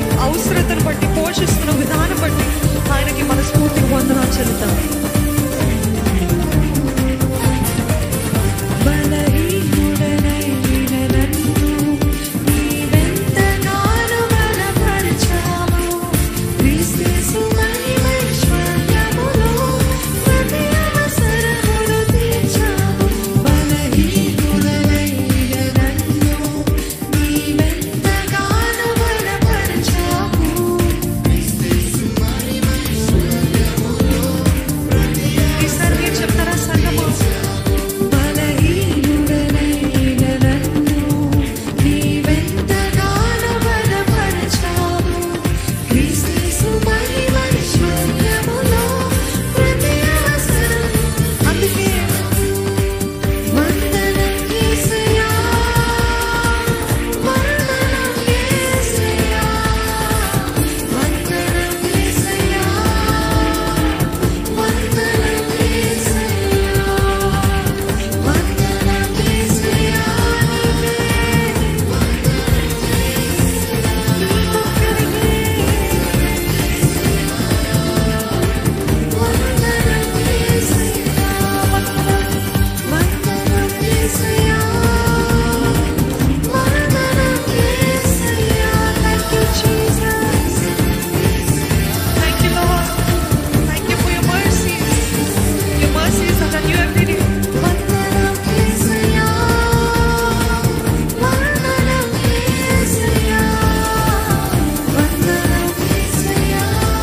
అవసరతను బట్టి పోషిస్తున్న విధానం బట్టి ఆయనకి మనస్ఫూర్తిగా వందనాలు చెల్లుతాం బలహీనుడనైన నన్ను నీవెంతగానో బలపరిచావు. క్రీస్తు మహిమైశ్వర్యములో ప్రతి అవసరమును తీర్చావు. బలహీనుడనైన నన్ను నీవెంతగానో బలపరిచావు. ఈసారి మీరు చెప్తారా సంగమం బలహీనుడనైన నన్ను నీవెంతగానో బలపరచావు. క్రీస్తు మహిమైశ్వర్యములో ప్రతి అవసరం. అందుకే వందనం యేసయ్యా, వందనం యేసయ్యా, వందనం యేసయ్యా, వందనం యేసయ్యా. వందనం యేసయ్యా వందనం యేసయ్యా వందనం యేసయ్యా వందనం యేసయ్యా Thank you Jesus Thank you Lord Thank you for your mercies Your mercies are new every day వందనం యేసయ్యా వందనం యేసయ్యా వందనం యేసయ్యా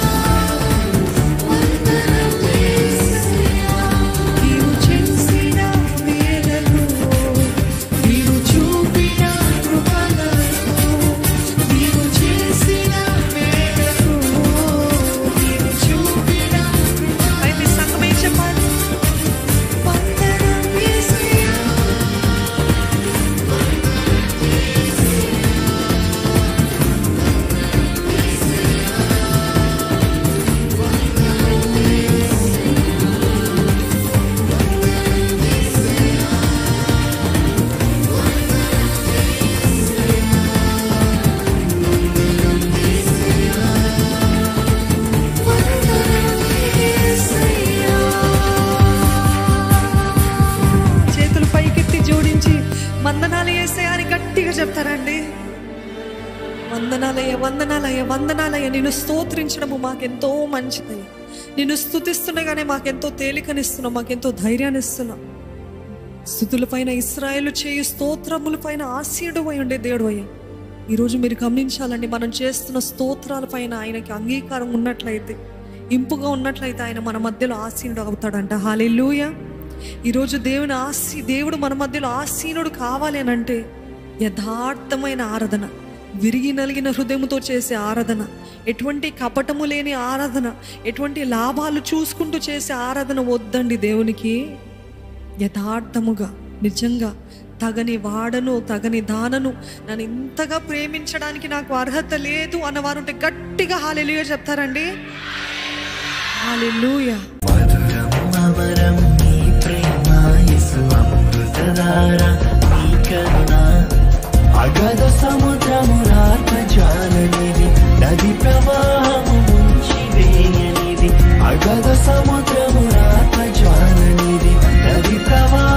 వందనం యేసయ్యా నీవు చేసిన మేలకు నీవు చూపిన కృపలకు నీవు చేసిన మేలకు నీవు చూపిన అయితే సంగమే చెప్పాలి వందనం యేసయ్యా చేతులు పైకెత్తి జోడించి వందనాలు వేసే అని గట్టిగా చెప్తారండి వందనాలయ్య వందనాలయ్య వందనాలయ్య నిన్ను స్తోత్రించడము మాకెంతో మంచిదయ్య నిన్ను స్థుతిస్తుండగానే మాకెంతో తేలికనిస్తున్నావు మాకెంతో ధైర్యాన్ని ఇస్తున్నావు స్థుతుల పైన ఇస్రాయేల్ చేయు స్తోత్రముల పైన ఆశీడు అయి ఉండే దేవుడు అయ్యా ఈరోజు మీరు గమనించాలండి మనం చేస్తున్న స్తోత్రాల పైన ఆయనకి అంగీకారం ఉన్నట్లయితే ఇంపుగా ఉన్నట్లయితే ఆయన మన మధ్యలో ఆసీనుడు అవుతాడంట హాలెలూయ ఈరోజు దేవుని ఆసీ దేవుడు మన మధ్యలో ఆసీనుడు కావాలి అని అంటే యథార్థమైన ఆరాధన విరిగి నలిగిన హృదయముతో చేసే ఆరాధన ఎటువంటి కపటము లేని ఆరాధన ఎటువంటి లాభాలు చూసుకుంటూ చేసే ఆరాధన వద్దండి దేవునికి యథార్థముగా నిజంగా తగని వాడను తగని దానను నన్ను ఇంతగా ప్రేమించడానికి నాకు అర్హత లేదు అన్నవారు ఉంటే గట్టిగా హాలెలుయ చెప్తారండి హాలెలుయ మధురం అమరం నీ ప్రేమ యేసు అమృతధార నీ కరుణ అగధ సముద్రము రాకజాలనిది నది ప్రవాహము ముంచి వేయనిది అగధ సముద్రము రాకజాలనిది నది ప్రవాహము